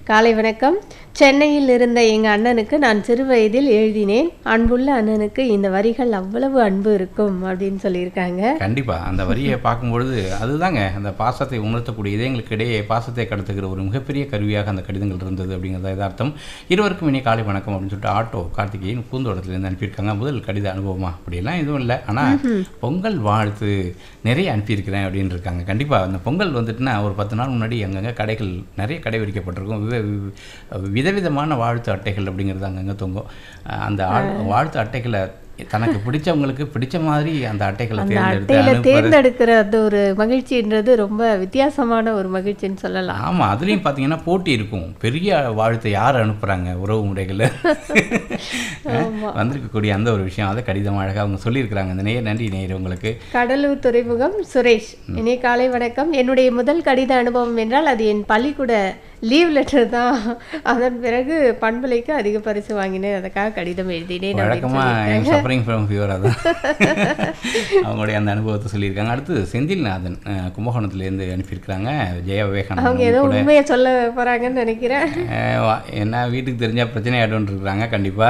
காலை வணக்கம் சென்னையில் இருந்த எங்கள் அண்ணனுக்கு நான் சிறு வயதில் எழுதினேன் அன்புள்ள அண்ணனுக்கு இந்த வரிகள் அவ்வளவு அன்பு இருக்கும் அப்படின்னு சொல்லியிருக்காங்க கண்டிப்பா அந்த வரியை பார்க்கும்பொழுது அதுதாங்க அந்த பாசத்தை உணர்த்தக்கூடிய இதயங்களுக்கு இடையே பாசத்தை கடத்துகிற ஒரு மிகப்பெரிய கருவியாக அந்த கடிதங்கள் இருந்தது அப்படிங்கிறத யதார்த்தம் இருவருக்கும் இனி காலை வணக்கம் அப்படின்னு சொல்லிட்டு ஆட்டோ கார்த்திகேயன் பூந்தோட்டத்திலேருந்து அனுப்பியிருக்காங்க முதல் கடித அனுபவமா அப்படிலாம் எதுவும் இல்லை ஆனால் பொங்கல் வாழ்த்து நிறைய அனுப்பியிருக்கிறேன் அப்படின்னு இருக்காங்க கண்டிப்பாக அந்த பொங்கல் வந்துட்டுனா ஒரு பத்து நாள் முன்னாடி அங்கங்கே கடைகள் நிறைய கடை விரிக்கப்பட்டிருக்கும் விவ- வி- விதவிதமான வாழ்த்து அட்டைகள் அப்படிங்கிறது அங்கங்கே தொங்கும் அஹ் அந்த ஆள் வாழ்த்து அட்டைகளை தனக்கு பிடிச்சவங்களுக்கு பிடிச்ச மாதிரி அந்த அட்டைகளை அந்த தேர்ந்தெடுத்து அட்டையில அனுப்புறது தேர்ந்தெடுக்கிற அந்த ஒரு மகிழ்ச்சின்றது ரொம்ப வித்தியாசமான ஒரு மகிழ்ச்சின்னு சொல்லலாம் ஆமா அதுலயும் பாத்தீங்கன்னா போட்டி இருக்கும் பெரிய வாழ்த்தை யார் அனுப்புறாங்க உறவு முறைகள்ல வந்திருக்கக்கூடிய அந்த ஒரு விஷயம் அதை கடிதம் அழகா அவங்க சொல்லியிருக்கிறாங்க அந்த நேர் நன்றி நேர் உங்களுக்கு கடலூர் துறைமுகம் சுரேஷ் இனி காலை வணக்கம் என்னுடைய முதல் கடித அனுபவம் என்றால் அது என் பள்ளிக்கூட லீவ் லெட்டர் தான் அதன் பிறகு பண்பலைக்கு அதிக பரிசு வாங்கினேன் அதுக்காக கடிதம் எழுதினேன் அப்படின்னு வழக்கமா சொல்லியிருக்காங்க. சஃபரிங் ஃப்ரம் ஃபீவர் அதான் அவங்களுடைய அந்த அனுபவத்தை சொல்லியிருக்காங்க அடுத்து செந்தில்நாதன் அஹ், கும்பகோணத்துலேருந்து அனுப்பியிருக்கிறாங்க ஜெய அவங்க விவேகானந்தன் ஏதோ கூட உண்மையை சொல்ல போறாங்கன்னு நினைக்கிறேன் அஹ், வா- என்ன வீட்டுக்கு தெரிஞ்சா பிரச்சனை ஆகிடும் இருக்கிறாங்க கண்டிப்பா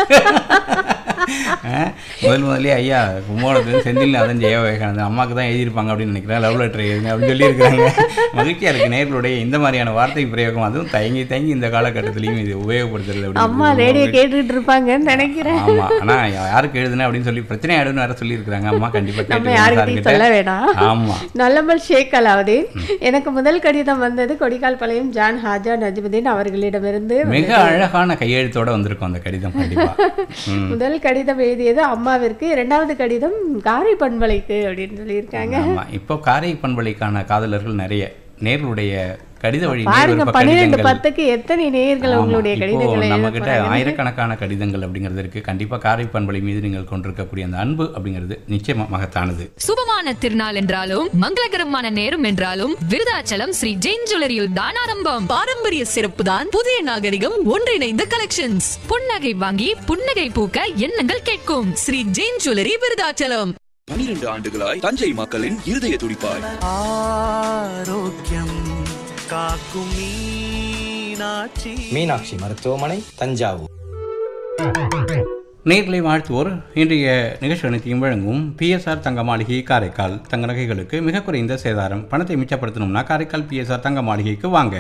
அஹ், முதல் முதலே ஐயா கும்போணத்துலேருந்து செந்தில்நாதன் ஜெய விவேகானந்தன் அம்மாவுக்கு தான் எழுதியிருப்பாங்க அப்படின்னு நினைக்கிறேன் லவ் லெட்டர் எழுதுங்க அப்படின்னு சொல்லியிருக்காங்க மகிழ்ச்சியாக இருக்குது நேர்களுடைய இந்த மாதிரியான வார்த்தை பிரயோகம் அதுவும் தயங்கி தயங்கி இந்த காலகட்டத்திலையும் இது உபயோகப்படுத்துறது அம்மா அப்படின்னு ரேடியோ கேட்டுட்டு இருப்பாங்கன்னு நினைக்கிறேன் ஆமா ஆனா யாருக்கு எழுதுனேன் அப்படின்னு சொல்லி பிரச்சனை ஆயிடும்னு வேற சொல்லியிருக்காங்க அம்மா கண்டிப்பா நம்ம கேட்டு யாருக்கிட்டையும் சொல்ல வேணாம் ஆமா நல்லமல் ஷேக் அலாவுதீன் எனக்கு முதல் கடிதம் வந்தது கொடிக்கால் பாளையம் ஜான் ஹாஜா நஜ்முதீன் அவர்களிடமிருந்து மிக அழகான கையெழுத்தோட வந்திருக்கும் அந்த கடிதம் கண்டிப்பா ம். முதல் கடிதம் எழுதியது அம்மாவிற்கு இரண்டாவது கடிதம் காரை பண்பலைக்கு அப்படின்னு சொல்லியிருக்காங்க ஆமா இப்போ காரை பண்பலைக்கான காதலர்கள் நிறைய நேர்களுடைய கடித வழி பாருங்க நேர்விருப்ப பன்னிரெண்டு கடிதங்கள் பத்துக்கு எத்தனை நேயர்கள் ஆமா, உங்களுடைய இப்போ கடிதங்களை நம்ம எழுத கிட்ட போறாங்க. ஆயிரக்கணக்கான கடிதங்கள் அப்படிங்கிறது இருக்கு கண்டிப்பா காரை பண்பலை மீது நீங்கள் கொண்டிருக்கக்கூடிய அந்த அன்பு அப்படிங்கிறது நிச்சயமா மகத்தானது சுபமான திருநாள் என்றாலும் மங்களகரமான நேரம் என்றாலும் விருதாச்சலம் ஸ்ரீ ஜெயின் ஜுவல்லரியில் தான் ஆரம்பம் பாரம்பரிய சிறப்பு தான் புதிய நாகரிகம் ஒன்றிணைந்த கலெக்ஷன்ஸ் புன்னகை வாங்கி புன்னகை பூக்க எண்ணங்கள் கேட்கும் ஸ்ரீ ஜெயின் ஜுவல்லரி விருதாச்சலம் பனிரெண்டு ஆண்டுகளாய் தஞ்சை மக்களின் இருதய துடிப்பாய் ஆரோக்கியம் காக்கும் மீனாட்சி மீனாட்சி மருத்துவமனை தஞ்சாவூர் நேர்களை வாழ்த்துவோர் இன்றைய நிகழ்ச்சி அனைத்தையும் வழங்கும் பிஎஸ்ஆர் தங்க மாளிகை காரைக்கால் தங்க நகைகளுக்கு மிக குறைந்த சேதாரம் பணத்தை மிச்சப்படுத்தணும்னா காரைக்கால் பிஎஸ்ஆர் தங்க மாளிகைக்கு வாங்க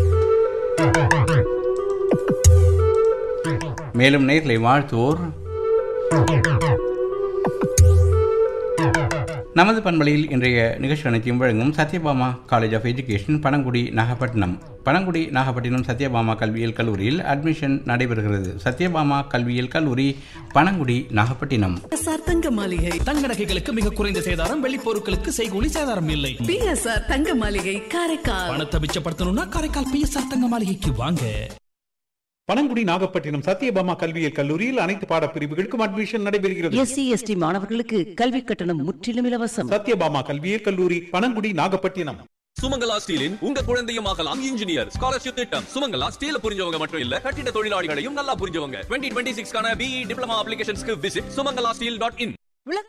மேலும் நேர்களை வாழ்த்துவோர் நமது பண்பலையில் இன்றைய நிகழ்ச்சி அனைத்தையும் வழங்கும் Sathyabama college of education Panangudi Nagapattinam Panangudi Nagapattinam Sathyabama கல்வியியல் கல்லூரியில் அட்மிஷன் நடைபெறுகிறது சத்யபாமா கல்வியியல் கல்லூரி பனங்குடி நாகப்பட்டினம் பிஎஸ்ஆர் தங்க மாளிகை தங்க நகைகளுக்கு மிக குறைந்த சேதாரம் வெள்ளி பொருட்களுக்கு செய்கூலி சேதாரம் இல்லை பிஎஸ்ஆர் தங்க மாளிகை காரைக்கால் பணத்தை மிச்சப்படுத்தணும்னா காரைக்கால் பிஎஸ்ஆர் தங்க மாளிகைக்கு வாங்க பனங்குடி நாகப்பட்டினம் சத்யபாமா கல்வியியல் கல்லூரியில் அனைத்து பாடப்பிரிவுகளுக்கும் அட்மிஷன் நடைபெறுகிறது எஸ்சி எஸ்டி மாணவர்களுக்கு கல்வி கட்டணம் முற்றிலும் இலவசம் சத்யபாமா கல்வியியல் கல்லூரி பனங்குடி நாகப்பட்டினம் சுமங்கலா ஸ்டீலின் உங்க குழந்தையும் ஆகலாம் இன்ஜினியர் ஸ்காலர்ஷிப் திட்டம் சுமங்கலா ஸ்டீல புரிஞ்சவங்க மட்டும் இல்ல கட்டிட தொழிலாளிகளையும் நல்லா புரிஞ்சவங்க டுவெண்ட்டி டுவெண்ட்டி சிக்ஸ்க்கான பிஇ டிப்ளமா அப்ளிகேஷன்ஸ்க்கு visit Sumangala steel dot in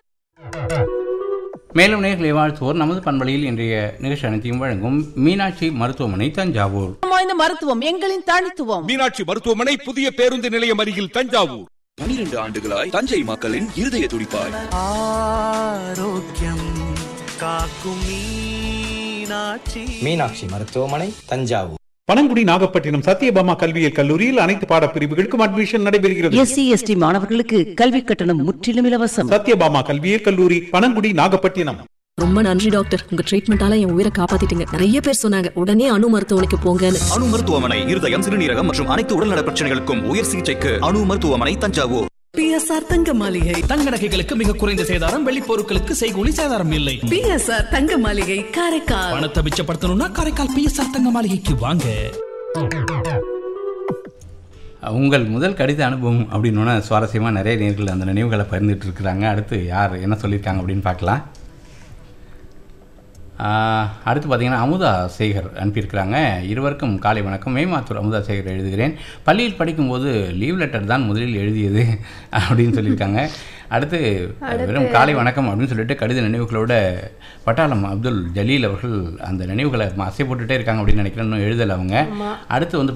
மேலும் நேர்களை வாழ்த்துவோர் நமது பண்பலையில் இன்றைய நிகழ்ச்சி அனைத்தையும் வழங்கும் மீனாட்சி மருத்துவமனை தஞ்சாவூர் வாய்ந்த மருத்துவம் எங்களின் தனித்துவம் மீனாட்சி மருத்துவமனை புதிய பேருந்து நிலையம் அருகில் தஞ்சாவூர் பனிரெண்டு ஆண்டுகளாய் தஞ்சை மக்களின் இருதய துடிப்பாய் ஆரோக்கியம் காக்கும் மீனாட்சி மீனாட்சி மருத்துவமனை தஞ்சாவூர் பனங்குடி நாகப்பட்டினம் சத்யபாமா கல்வியியல் கல்லூரியில் அனைத்து பாடப்பிரிவுகளுக்கும் அட்மிஷன் நடைபெறுகிறது எஸ்சி எஸ்டி மாணவர்களுக்கு கல்வி கட்டணம் முற்றிலும் இலவசம் சத்யபாமா கல்வியியல் கல்லூரி பனங்குடி நாகப்பட்டினம் ரொம்ப நன்றி டாக்டர் உங்க ட்ரீட்மெண்டால என் உயிரை காப்பாத்திட்டீங்க நிறைய பேர் சொன்னாங்க உடனே அணு மருத்துவமனைக்கு போங்கன்னு அணு மருத்துவமனை இருதயம் சிறுநீரகம் மற்றும் அனைத்து உடல்நல பிரச்சனைகளுக்கும் உயர் சிகிச்சைக்கு அணு மருத்துவமனை தஞ்சாவூர் பிஎஸ்ஆர் தங்க மாளிகை தங்க நகைகளுக்கு மிக குறைந்த சேதாரம் வெள்ளி பொருட்களுக்கு செய்கூலி சேதாரம் இல்லை பிஎஸ்ஆர் தங்க மாளிகை காரைக்கால் பணத்தை மிச்சப்படுத்தணும்னா காரைக்கால் பிஎஸ்ஆர் தங்க மாளிகைக்கு வாங்க உங்கள் முதல் கடித அனுபவம் அப்படின்னா சுவாரஸ்யமாக நிறைய நேர்கள் அந்த நினைவுகளை பகிர்ந்துட்டு இருக்கிறாங்க அடுத்து யார் என்ன சொல்லியிருக்காங்க அப்படின்னு பார்க்கலாம் ஆஹ், அடுத்து பார்த்தீங்கன்னா அமுதா சேகர் அனுப்பியிருக்கிறாங்க இருவருக்கும் காலை வணக்கம் மேமாத்தூர் அமுதா சேகர் எழுதுகிறேன் பள்ளியில் படிக்கும்போது லீவ் லெட்டர் தான் முதலில் எழுதியது அப்படின்னு சொல்லியிருக்காங்க அடுத்து வெறும் காலை வணக்கம் அப்படின்னு சொல்லிட்டு கடித நினைவுகளோட பட்டாளம் அப்துல் ஜலீல் அவர்கள் அந்த நினைவுகளை அசை போட்டுட்டே இருக்காங்க அப்படின்னு நினைக்கிறேன் இன்னும் எழுதலை அவங்க அடுத்து வந்து